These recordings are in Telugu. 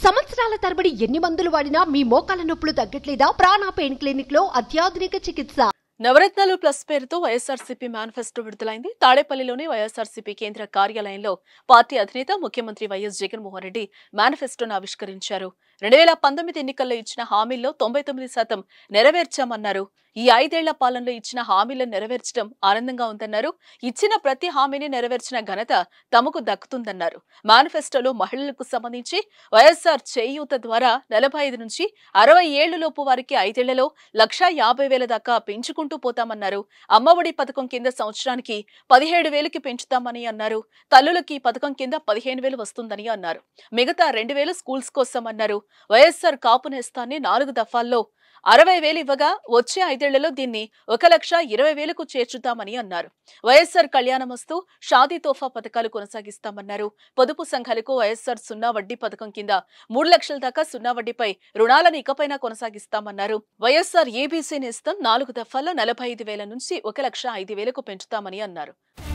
సంవత్సరాల తరబడి ఎన్ని మందులు వాడినా మీ మోకాల నొప్పులు తగ్గట్లేదా ప్రాణ పెయిన్ క్లినిక్ లో అత్యాధునిక చికిత్స నవరత్నాలు ప్లస్ పేరుతో వైఎస్ఆర్సీపీ మేనిఫెస్టో విడుదలైంది తాడేపల్లిలోని వైఎస్ఆర్సీపీ కేంద్ర కార్యాలయంలో పార్టీ అధినేత ముఖ్యమంత్రి వైఎస్ జగన్మోహన్ రెడ్డి మేనిఫెస్టోను ఆవిష్కరించారు రెండు వేల పంతొమ్మిది ఎన్నికల్లో ఇచ్చిన హామీల్లో తొంభై తొమ్మిది శాతం నెరవేర్చామన్నారు ఈ ఐదేళ్ల పాలనలో ఇచ్చిన హామీలను నెరవేర్చడం ఆనందంగా ఉందన్నారు ఇచ్చిన ప్రతి హామీని నెరవేర్చిన ఘనత తమకు దక్కుతుందన్నారు మేనిఫెస్టోలో మహిళలకు సంబంధించి వైఎస్ఆర్ చేయూత ద్వారా నలభై ఐదు నుంచి అరవై ఏళ్లలోపు వారికి ఐదేళ్లలో లక్షా యాభై వేల దాకా పెంచుకుంటూ పోతామన్నారు అమ్మఒడి పథకం కింద సంవత్సరానికి పదిహేడు వేలకి పెంచుతామని అన్నారు తల్లులకి ఈ పథకం కింద పదిహేను వేలు వస్తుందని అన్నారు మిగతా రెండు వేలు స్కూల్స్ కోసం అన్నారు వైఎస్ఆర్ కాపు నేస్తాన్ని నాలుగు దఫాల్లో అరవై వేలు ఇవ్వగా వచ్చే ఐదేళ్లలో దీన్ని ఒక లక్ష ఇరవై వేలకు చేర్చుతామని అన్నారు వైఎస్ఆర్ కళ్యాణమస్తు షాదీ తోఫా పథకాలు కొనసాగిస్తామన్నారు పొదుపు సంఘాలకు వైఎస్ఆర్ సున్నా వడ్డీ పథకం కింద మూడు లక్షల దాకా సున్నా వడ్డీపై రుణాలను ఇకపైనా కొనసాగిస్తామన్నారు వైఎస్ఆర్ ఏబీసీ నేస్తం నాలుగు దఫాల్లో నలభై ఐదు వేల నుంచి ఒక లక్ష ఐదు వేలకు పెంచుతామని అన్నారు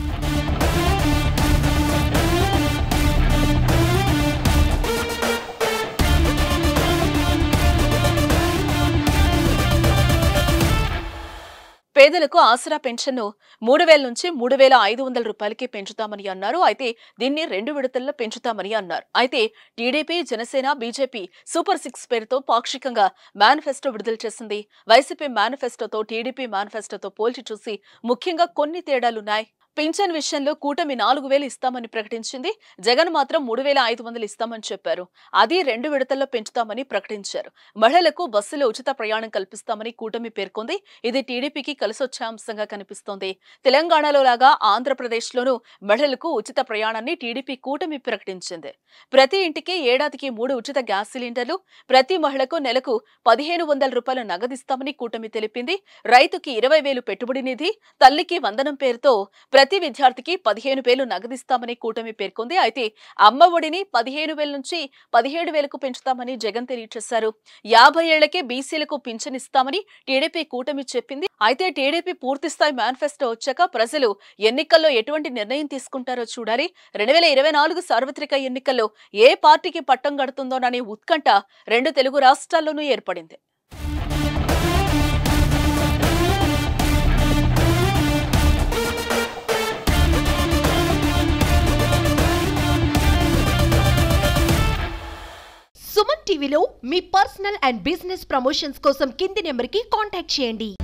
పేదలకు ఆసరా పెన్షన్ను మూడు వేల నుంచి మూడు వేల ఐదు వందల రూపాయలకి పెంచుతామని అన్నారు అయితే దీన్ని రెండు విడతల్లో పెంచుతామని అన్నారు అయితే TDP Janasena BJP super six పేరుతో పాక్షికంగా మేనిఫెస్టో విడుదల చేసింది వైసీపీ మేనిఫెస్టోతో టీడీపీ మేనిఫెస్టోతో పోల్చి చూసి ముఖ్యంగా కొన్ని తేడాలున్నాయి పింఛన్ విషయంలో కూటమి నాలుగు వేలు ఇస్తామని ప్రకటించింది జగన్ మాత్రం మూడు వేల ఐదు వందలు ఇస్తామని చెప్పారు అది రెండు విడతల్లో పెంచుతామని ప్రకటించారు మహిళలకు బస్సులో ఉచిత ప్రయాణం కల్పిస్తామని కూటమి పేర్కొంది ఇది టీడీపీకి కలిసొచ్చే అంశంగా కనిపిస్తోంది తెలంగాణలో లాగా ఆంధ్రప్రదేశ్లోనూ మహిళలకు ఉచిత ప్రయాణాన్ని టీడీపీ కూటమి ప్రకటించింది ప్రతి ఇంటికి ఏడాదికి మూడు ఉచిత గ్యాస్ సిలిండర్లు ప్రతి మహిళకు నెలకు పదిహేను వందల రూపాయలు నగదిస్తామని కూటమి తెలిపింది రైతుకి ఇరవై వేలు పెట్టుబడి నిధి తల్లికి వందనం పేరుతో ప్రతి విద్యార్థికి పదిహేను వేలు నగదిస్తామని కూటమి పేర్కొంది అయితే అమ్మ ఒడిని పదిహేను వేల నుంచి పదిహేడు వేలకు పెంచుతామని జగన్ తెలియజేశారు యాభై ఏళ్లకే బీసీలకు పింఛన్ ఇస్తామని టీడీపీ కూటమి చెప్పింది అయితే టీడీపీ పూర్తిస్థాయి మేనిఫెస్టో వచ్చాక ప్రజలు ఎన్నికల్లో ఎటువంటి నిర్ణయం తీసుకుంటారో చూడాలి రెండు వేల ఇరవై నాలుగు సార్వత్రిక ఎన్నికల్లో ఏ పార్టీకి పట్టం కడుతుందోననే ఉత్కంఠ రెండు తెలుగు రాష్ట్రాల్లోనూ ఏర్పడింది సుమన్ టీవీలో మీ పర్సనల్ అండ్ బిజినెస్ ప్రమోషన్స్ కోసం కింది నెంబర్ కి కాంటాక్ట్ చేయండి